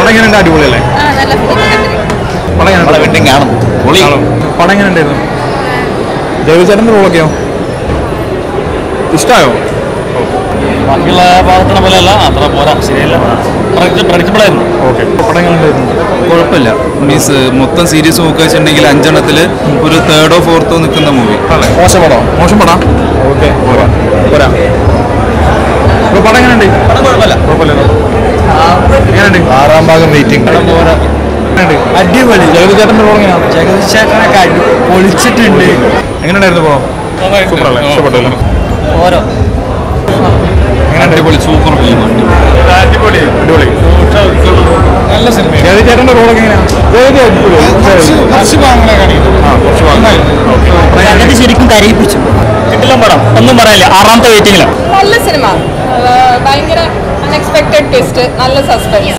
പടം എങ്ങനെ ഉണ്ട് അടിപൊളിയല്ലേ ആ നല്ല ഫിലിം പടം എങ്ങനെ നമ്മളെ വീണ്ടും കാണും പൊളി പടം എങ്ങനെ ഉണ്ടായിരുന്നു ദേവചേട്ടൻ്റെ റോളൊക്കെയോ ഇഷ്ടമായോ ബാക്കിയുള്ള ഭാഗത്തിനെ പോലെയല്ല അത്ര പോരാ ശരിയല്ല പ്രഡിക്റ്റബിൾ ആയിരുന്നു ഓക്കെ പടം എങ്ങനെ ഉണ്ടായിരുന്നു കുഴപ്പമില്ല മീൻസ് മൊത്തം സീരീസ് നോക്കുക വെച്ചിട്ടുണ്ടെങ്കിൽ അഞ്ചെണ്ണത്തിൽ ഒരു തേർഡോ ഫോർത്തോ നിൽക്കുന്ന മൂവി അല്ലേ മോശം പടം മോശം പടം ഓക്കെ പോരാ പോരാ ഇപ്പൊ പടം എങ്ങനെയുണ്ട് പടം കുഴപ്പമില്ല കുഴപ്പമില്ലല്ലോ എങ്ങനെയുണ്ട് ആറാം ഭാഗം വെയിറ്റിംഗ് എങ്ങനെയുണ്ട് അടിപൊളി ജഗതിചേട്ടൻ്റെ റോൾ എങ്ങനെയാണ് ജഗദീശേട്ടനൊക്കെ അടി പൊളിച്ചിട്ടുണ്ട് എങ്ങനെയുണ്ടായിരുന്നു പടം സൂപ്പർ അല്ലേ ഇഷ്ടപ്പെട്ടല്ലോ ഓരോ അടിപൊളി സൂപ്പർ ഫിലിം അടിപൊളി അടിപൊളി നല്ല സിനിമ ജഗതിചേട്ടൻ്റെ റോളൊക്കെ എങ്ങനെയാണ് ജഗതി അടിപൊളി ആ കുറച്ച് ഭാഗം ഓക്കെ ശരിക്കും കരയിപ്പിച്ചു കിട്ടില്ല പടം ഒന്നും പറയാനില്ല ആറാമത്തെ വെയിറ്റിംഗിലാണ് നല്ല സിനിമ ഭയങ്കര അൺഎക്സ്പെക്ടഡ് ട്വിസ്റ്റ് നല്ല സസ്പെൻസ്